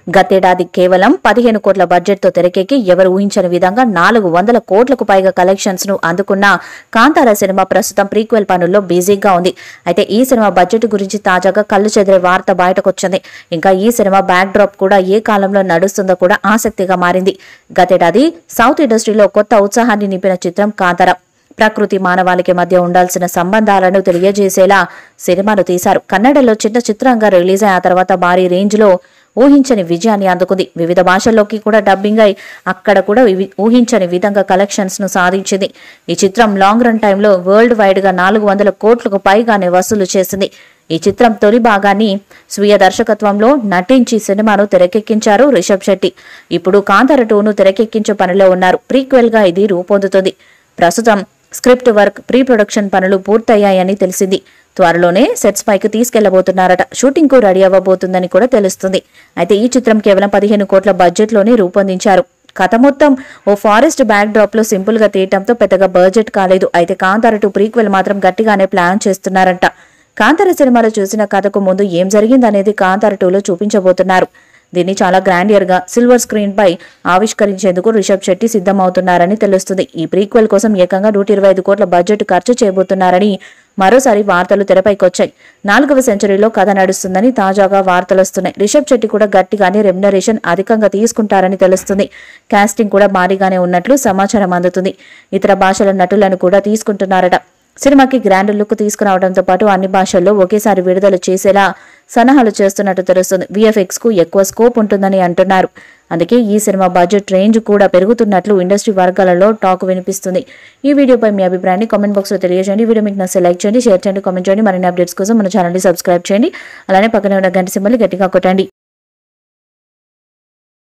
గతేడాది కేవలం పదిహేను కోట్ల బడ్జెట్ తో తెరకెక్కి ఎవరు ఊహించని విధంగా నాలుగు వందల కోట్లకు పైగా కలెక్షన్స్ ను అందుకున్న కాంతార సినిమా ప్రస్తుతం ప్రీక్వెల్ పనుల్లో బిజీగా ఉంది అయితే ఈ సినిమా బడ్జెట్ గురించి తాజాగా కళ్ళు చెదిరే వార్త బయటకొచ్చింది ఇంకా ఈ సినిమా బ్యాక్ డ్రాప్ కూడా ఏ కాలంలో నడుస్తుందో కూడా ఆసక్తిగా మారింది గతేడాది సౌత్ ఇండస్ట్రీలో కొత్త ఉత్సాహాన్ని నింపిన చిత్రం కాంతార ప్రకృతి మానవాళికి మధ్య ఉండాల్సిన సంబంధాలను తెలియజేసేలా సినిమాను తీశారు కన్నడలో చిన్న చిత్రంగా రిలీజ్ అయిన ఆ తర్వాత భారీ రేంజ్ లో ఊహించని విజయాన్ని అందుకుంది వివిధ భాషల్లోకి కూడా డబ్బింగ్ అయి అక్కడ కూడా వివి- ఊహించని విధంగా కలెక్షన్స్ ను సాధించింది ఈ చిత్రం లాంగ్ రన్ టైంలో వరల్డ్ వైడ్ గా నాలుగు వందల కోట్లకు పైగానే వసూలు చేసింది ఈ చిత్రం తొలి భాగాన్ని స్వీయ దర్శకత్వంలో నటించి సినిమాను తెరకెక్కించారు రిషబ్ శెట్టి ఇప్పుడు కాంతార టూను తెరకెక్కించే పనిలో ఉన్నారు ప్రీక్వెల్ గా ఇది రూపొందుతుంది ప్రస్తుతం స్క్రిప్ట్ వర్క్ ప్రీ ప్రొడక్షన్ పనులు పూర్తయ్యాయని తెలిసింది త్వరలోనే సెట్స్ పైకి తీసుకెళ్లబోతున్నారట షూటింగ్ కు రెడీ అవ్వబోతుందని కూడా తెలుస్తుంది అయితే ఈ చిత్రం కేవలం పదిహేను కోట్ల బడ్జెట్ లోనే రూపొందించారు కథ మొత్తం ఓ ఫారెస్ట్ బ్యాక్ డ్రాప్ లో సింపుల్ గా తీయటంతో పెద్దగా బడ్జెట్ కాలేదు అయితే కాంతార టూ ప్రీక్వెల్ మాత్రం గట్టిగానే ప్లాన్ చేస్తున్నారంట కాంతార సినిమాలో చూసిన కథకు ముందు ఏం జరిగిందనేది కాంతార టూలో చూపించబోతున్నారు దీన్ని చాలా గ్రాండియర్ గా సిల్వర్ స్క్రీన్ పై ఆవిష్కరించేందుకు రిషబ్ శెట్టి సిద్ధమవుతున్నారని తెలుస్తుంది ఈ ప్రీక్వెల్ కోసం ఏకంగా నూట ఇరవై ఐదు కోట్ల బడ్జెట్ ఖర్చు చేయబోతున్నారని మరోసారి వార్తలు తెరపైకొచ్చాయి నాలుగవ సెంచరీలో కథ నడుస్తుందని తాజాగా వార్తలు వస్తున్నాయి రిషబ్ శెట్టి కూడా గట్టిగానే రెమ్యునరేషన్ అధికంగా తీసుకుంటారని తెలుస్తుంది కాస్టింగ్ కూడా భారీగానే ఉన్నట్లు సమాచారం అందుతుంది ఇతర భాషల నటులను కూడా తీసుకుంటున్నారట సినిమాకి గ్రాండ్ లుక్ తీసుకురావడంతో పాటు అన్ని భాషల్లో ఒకేసారి విడుదల చేసేలా సలహాలు చేస్తున్నట్టు తెలుస్తుంది విఎఫ్ఎక్స్ కు ఎక్కువ స్కోప్ ఉంటుందని అంటున్నారు అందుకే ఈ సినిమా బడ్జెట్ రేంజ్ కూడా పెరుగుతున్నట్లు ఇండస్ట్రీ వర్గాలలో టాక్ వినిపిస్తుంది ఈ వీడియోపై మీ అభిప్రాయాన్ని కామెంట్ బాక్స్ లో తెలియజేయండి ఈ వీడియో మీకు నచ్చితే లైక్ చేయండి షేర్ చేయండి కామెంట్ చేయండి మరిన్ని అప్డేట్స్ కోసం మన ఛానల్ ని సబ్స్క్రైబ్ చేయండి అలానే పక్కనే ఉన్న గంట సింబల్ గట్టిగా కొట్టండి